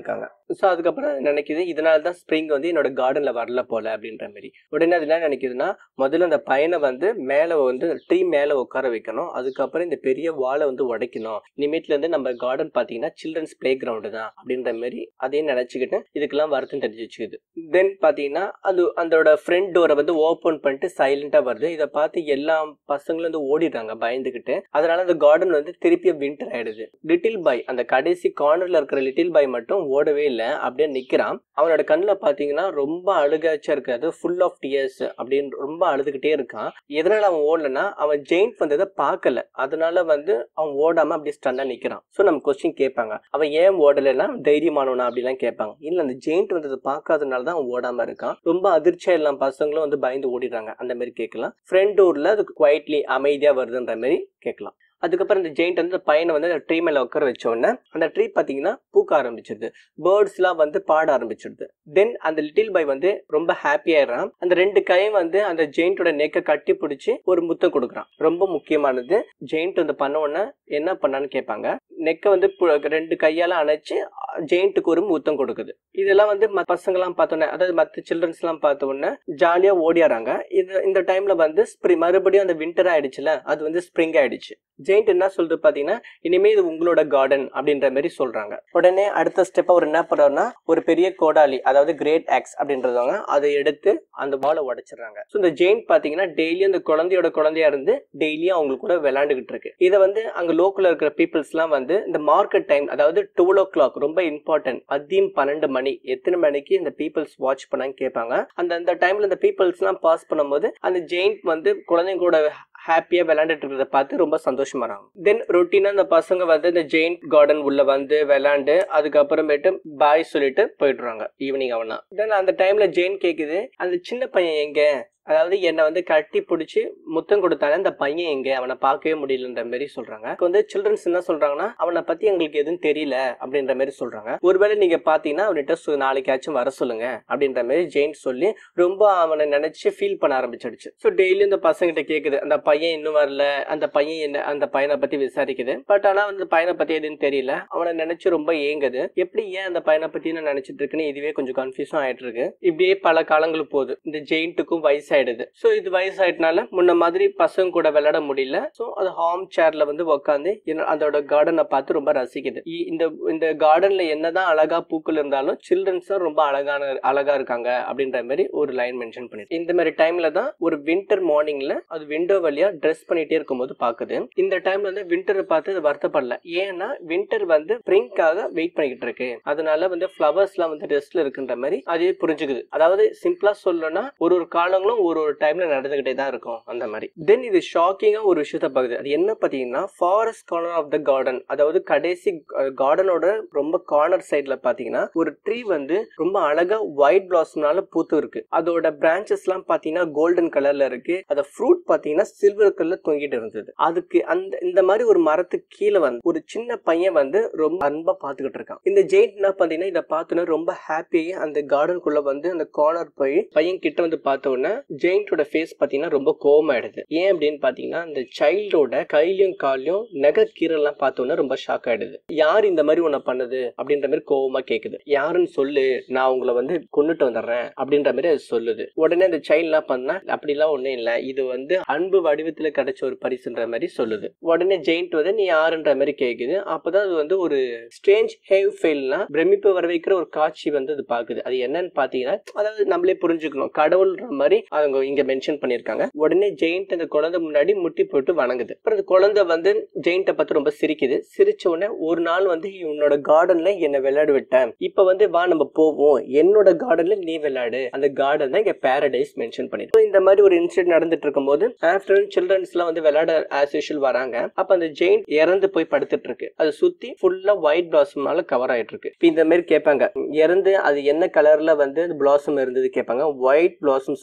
ஸோ அதுக்கப்புறம் அது நினைக்குது இதனால தான் ஸ்ப்ரிங் வந்து என்னோட கார்டனில் வரல போல அப்படின்ற மாதிரி உடனே அது என்ன நினைக்குதுன்னா முதல்ல அந்த பையனை வந்து மேலே வந்து ட்ரீ மேலே உட்கார வைக்கணும் அதுக்கப்புறம் இந்த பெரிய வாழை வந்து உடைக்கணும் இனிமேட்ல இருந்து நம்ம கார்டன் பார்த்தீங்கன்னா சில்ட்ரன்ஸ் பிளே கிரவுண்டு தான் அப்படின்ற மாதிரி அதையும் நினச்சிக்கிட்டு இதுக்கெல்லாம் வருத்தம் தெரிஞ்சு வச்சுக்குது தென் பார்த்தீங்கன்னா அது அதோட ஃப்ரண்ட் டோரை வந்து ஓப்பன் பண்ணிட்டு சைலண்டாக வருது இதை பார்த்து எல்லா பசங்களும் வந்து ஓடிடுறாங்க பயந்துக்கிட்டு அதனால அந்த கார்டன் வந்து திருப்பி வின்டர் ஆயிடுது லிட்டில் பாய் அந்த கடைசி கார்னர்ல இருக்கிற லிட்டில் பாய் மட்டும் ஓடவே இல்லை அப்படியே நிக்கிறான் அவனோட கண்ணில் பார்த்தீங்கன்னா ரொம்ப அழுகாச்சா இருக்காது ஃபுல் ஆஃப் டியர்ஸ் அப்படின்னு ரொம்ப அழுதுகிட்டே இருக்கான் எதனால அவன் ஓடலன்னா அவன் ஜெயின்ட் வந்ததை பார்க்கல அதனால வந்து அவன் ஓடாம அப்படியே ஸ்டன்னா நிக்கிறான் ஸோ நம்ம கொஸ்டின் கேட்பாங்க அவன் ஏன் ஓடலைன்னா தைரியமானவனா அப்படிலாம் கேட்பாங்க இல்ல அந்த ஜெயின்ட் வந்ததை பார்க்காதனால தான் அவன் ஓடாம இருக்கான் ரொம்ப அதிர்ச்சியா எல்லாம் பசங்களும் வந்து பயந்து ஓடிடுறாங்க அந்த மாதிரி கேட்கலாம் ஃப்ரெண்ட் டோர்ல அது குவைட்லி அமைதியா வருதுன்ற மாதிரி கேட்கலாம் அதுக்கப்புறம் இந்த ஜெயிண்ட் வந்து அந்த பையனை வந்து அந்த ட்ரீ மேல உட்கார வச்ச உடனே அந்த ட்ரீ பாத்தீங்கன்னா பூக்க ஆரம்பிச்சிருது பேர்ட்ஸ்லாம் வந்து பாட ஆரம்பிச்சிருது தென் அந்த லிட்டில் பாய் வந்து ரொம்ப ஹாப்பி ஆயிடுறான் அந்த ரெண்டு கையும் வந்து அந்த ஜெயிண்டோட நெக்கை கட்டி பிடிச்சி ஒரு முத்தம் கொடுக்குறான் ரொம்ப முக்கியமானது ஜெயிண்ட் வந்து பண்ண உடனே என்ன பண்ணான்னு கேட்பாங்க நெக்கை வந்து பு- ரெண்டு கையால அணைச்சு ஜெயிண்ட்டுக்கு ஒரு முத்தம் கொடுக்குது இதெல்லாம் வந்து மத்த பசங்கலாம் பார்த்தோன்னே அதாவது மற்ற சில்ட்ரன்ஸ் எல்லாம் பார்த்த உடனே ஜாலியா ஓடியாராங்க இது இந்த டைம்ல வந்து ஸ்ப்ரிங் மறுபடியும் அந்த வின்டர் ஆயிடுச்சுல அது வந்து ஸ்ப்ரிங் ஆயிடுச்சு ஜெயிண்ட் என்ன சொல்றது பாத்தீங்கன்னா இனிமே இது உங்களோட கார்டன் அப்படின்ற மாதிரி சொல்றாங்க உடனே அடுத்த ஸ்டெப் அவர் என்ன பண்றாருன்னா ஒரு பெரிய கோடாலி அதாவது கிரேட் ஆக்ஸ் அப்படின்றவங்க அதை எடுத்து அந்த பாலை உடைச்சிடுறாங்க ஸோ இந்த ஜெயிண்ட் பாத்தீங்கன்னா டெய்லி அந்த குழந்தையோட குழந்தையா இருந்து டெய்லியும் அவங்களுக்கு கூட விளையாண்டுகிட்டு இருக்கு இதை வந்து அங்க லோக்கல்ல இருக்கிற பீப்புள்ஸ் எல்லாம் வந்து இந்த மார்க்கெட் டைம் அதாவது டுவெல் ஓ கிளாக் ரொம்ப இம்பார்ட்டன்ட் மதியம் பன்னெண்டு மணி எத்தனை மணிக்கு இந்த பீப்புள்ஸ் வாட்ச் பண்ணான்னு கேட்பாங்க அந்த அந்த டைம்ல இந்த பீப்புள்ஸ் எல்லாம் பாஸ் பண்ணும்போது அந்த ஜெயிண்ட் வந்து குழந்தைங்க கூட ஹாப்பியா விளையாண்டுட்டு இருக்கிறத பார்த்து ரொம்ப சந்தோஷமாறாங்க தென் ரொட்டீனா இந்த பசங்க வந்து இந்த ஜெயின் கார்டன் உள்ள வந்து விளையாண்டு அதுக்கப்புறமேட்டு பாய் சொல்லிட்டு போயிடுறாங்க ஈவினிங் அவனா தென் அந்த டைம்ல ஜெயின் கேக்குது அந்த சின்ன பையன் எங்க அதாவது என்னை வந்து கட்டி பிடிச்சி முத்தம் கொடுத்தானே அந்த பையன் எங்க அவனை பார்க்கவே முடியலன்ற மாதிரி சொல்றாங்க இப்ப வந்து சில்ட்ரன்ஸ் என்ன சொல்றாங்கன்னா அவனை பத்தி எங்களுக்கு எதுவும் தெரியல அப்படின்ற மாதிரி சொல்றாங்க ஒருவேளை நீங்க பாத்தீங்கன்னா அவன்கிட்ட சொ- நாளைக்காச்சும் வர சொல்லுங்க அப்படின்ற மாதிரி ஜெயின் சொல்லி ரொம்ப அவனை நினைச்சு ஃபீல் பண்ண ஆரம்பிச்சிடுச்சு ஸோ டெய்லி இந்த பசங்கிட்ட கேக்குது அந்த பையன் இன்னும் வரல அந்த பையன் என்ன அந்த பையனை பத்தி விசாரிக்குது பட் ஆனா வந்து பையனை பத்தி எதுவும் தெரியல அவனை நினைச்சு ரொம்ப ஏங்குது எப்படி ஏன் அந்த பையனை பத்தி நான் நினைச்சிட்டு இருக்குன்னு இதுவே கொஞ்சம் கன்ஃபியூஸும் ஆயிட்டு இருக்கு இப்படியே பல காலங்கள் போகுது இந்த ஜெயிண்ட்டுக்கும் வயசாயிடுது ஸோ இது வயசாயிட்டனால முன்ன மாதிரி பசங்க கூட விளையாட முடியல ஸோ அது ஹார்ம் சேர்ல வந்து உட்காந்து அதோட கார்டனை பார்த்து ரொம்ப ரசிக்குது இ- இந்த இந்த கார்டன்ல என்னதான் அழகா பூக்கள் இருந்தாலும் சில்ட்ரன்ஸும் ரொம்ப அழகான அழகா இருக்காங்க அப்படின்ற மாதிரி ஒரு லைன் மென்ஷன் பண்ணிருக்கு இந்த மாதிரி டைம்ல தான் ஒரு வின்டர் மார்னிங்ல அது விண்டோ வழியா ட்ரெஸ் பண்ணிட்டே இருக்கும்போது பாக்குது இந்த டைம்ல வந்து வின்டரை பார்த்து அது வருத்தப்படல ஏன்னா வின்டர் வந்து ஸ்ப்ரிங்காக வெயிட் பண்ணிக்கிட்டு இருக்கு அதனால வந்து ஃப்ளவர்ஸ் எல்லாம் வந்து ரெஸ்ட்ல இருக்குன்ற மாதிரி அதே புரிஞ்சுக்குது அதாவது சிம்பிளா சொல்லணும்னா ஒரு ஒரு காலங்களும் ஒரு ஒரு டைம்ல நடந்துகிட்டே தான் இருக்கும் அந்த மாதிரி தென் இது ஷாக்கிங்கா ஒரு விஷயத்த பாக்குது அது என்ன பாத்தீங்கன்னா forest corner of the garden அதாவது கடைசி கார்டனோட ரொம்ப கார்னர் சைடுல பாத்தீங்கன்னா ஒரு ட்ரீ வந்து ரொம்ப அழகா ஒயிட் பிளாஸ்ம்னால பூத்து இருக்கு அதோட பிரான்ச்சஸ் எல்லாம் பாத்தீங்கன்னா கோல்டன் கலர்ல இருக்கு அத ஃப்ரூட் பாத்தீங்கன்னா சில்வர் கலர்ல தொங்கிட்டு இருந்தது அதுக்கு அந்த இந்த மாதிரி ஒரு மரத்துக்கு கீழே வந்து ஒரு சின்ன பையன் வந்து ரொம்ப அன்பா பாத்துக்கிட்டு இருக்கான் இந்த ஜெயிண்ட் என்ன பாத்தீங்கன்னா இதை பார்த்தோன்னா ரொம்ப ஹாப்பியாகி அந்த கார்டனுக்குள்ள வந்து அந்த கார்னர் போய் பையன் கிட்ட வந்து பார்த்த உடனே ஜெயிண்டோட ஃபேஸ் பாத்தீங்கன்னா ரொம்ப கோவமாயிடுது ஏன் அப்படின்னு பாத்தீங்கன்னா அந்த சைல்டோட கையிலயும் காலையும் நகை கீரெல்லாம் பார்த்த உடனே ரொம்ப ஷாக் ஆயிடுது யார் இந்த மாதிரி உன்னை பண்ணது அப்படின்ற மாதிரி கோவமா கேக்குது யாருன்னு சொல்லு நான் உங்களை வந்து கொண்டுட்டு வந்துடுறேன் அப்படின்ற மாதிரி அது சொல்லுது உடனே அந்த சைல்ட் என்ன பண்ணா அப்படிலாம் ஒண்ணும் இல்ல இது வந்து அன்பு வடிவத்துல கிடைச்ச ஒரு பரிசுன்ற மாதிரி சொல்லுது உடனே ஜெயிண்ட் வந்து நீ யாருன்ற மாதிரி கேக்குது அப்பதான் அது வந்து ஒரு ஸ்ட்ரேஞ்ச் ஹேவ் ஃபெயில்னா பிரமிப்பு வர வைக்கிற ஒரு காட்சி வந்து அது பாக்குது அது என்னன்னு பாத்தீங்கன்னா அதாவது நம்மளே புரிஞ்சுக்கணும் கடவுள்ன்ற மாதிரி அவங்க இங்க மென்ஷன் பண்ணிருக்காங்க உடனே ஜெயிண்ட் அந்த குழந்தை முன்னாடி முட்டி போட்டு வணங்குது அப்புறம் அந்த குழந்தை வந்து ஜெயிண்ட்டை பார்த்து ரொம்ப சிரிக்குது சிரிச்ச உடனே ஒரு நாள் வந்து உன்னோட கார்டன்ல என்ன விளையாட விட்டேன் இப்ப வந்து வா நம்ம போவோம் என்னோட கார்டன்ல நீ விளையாடு அந்த கார்டன் தான் இங்க பாரடைஸ் மென்ஷன் பண்ணிருக்கு இந்த மாதிரி ஒரு இன்சிடென்ட் நடந்துட்டு இருக்கும்போது ஆஃப்டர்நூன் சில்ட்ரன்ஸ் எல்லாம் வந்து விளையாட ஆஸ் யூஷுவல் வராங்க அப்ப அந்த ஜெயின் இறந்து போய் படுத்துட்டு இருக்கு அது சுத்தி ஃபுல்லா ஒயிட் பிளாசம்னால கவர் ஆயிட்டு இருக்கு இப்ப இந்த மாதிரி கேட்பாங்க இறந்து அது என்ன கலர்ல வந்து பிளாசம் இருந்தது கேட்பாங்க ஒயிட் பிளாசம்ஸ் வந்து ஃபுல்லா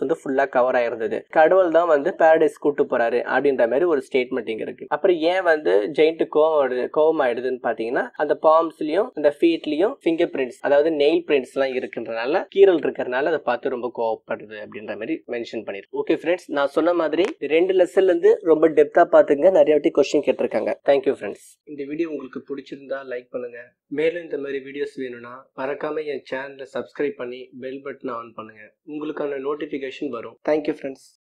ஃபுல்லா கவர் ஆயிருந்தது கடவுள் தான் வந்து பாரடைஸ் கூட்டு போறாரு அப்படின்ற மாதிரி ஒரு ஸ்டேட்மெண்ட் இங்க இருக்கு அப்புறம் ஏன் வந்து ஜெயிண்ட் கோவம் வருது கோவம் ஆயிடுதுன்னு பாத்தீங்கன்னா அந்த பாம்ஸ்லயும் அந்த ஃபீட்லயும் ஃபிங்கர் பிரிண்ட்ஸ் அதாவது நெயில் பிரிண்ட்ஸ் எல்லாம் இருக்குன்றனால கீரல் இருக்கிறனால அதை பார்த்து ரொம்ப கோவப்படுது அப்படின்ற மாதிரி மென்ஷன் பண்ணிருக்கு ஓகே ஃப்ரெண்ட்ஸ் நான் சொன்ன மாதிரி இந்த ரெண்டு லெசன்ல இருந்து ரொம்ப டெப்தா பாத்துங்க நிறைய வாட்டி கொஸ்டின் கேட்டிருக்காங்க தேங்க்யூ ஃப்ரெண்ட்ஸ் இந்த வீடியோ உங்களுக்கு பிடிச்சிருந்தா லைக் பண்ணுங்க மேலும் இந்த மாதிரி வீடியோஸ் வேணும்னா மறக்காம என் சேனலை சப்ஸ்கிரைப் பண்ணி பெல் பட்டனை ஆன் பண்ணுங்க உங்களுக்கான நோட்டிபிகேஷன் வரும் தேங்க்யூ ஃப்ரெண்ட்ஸ்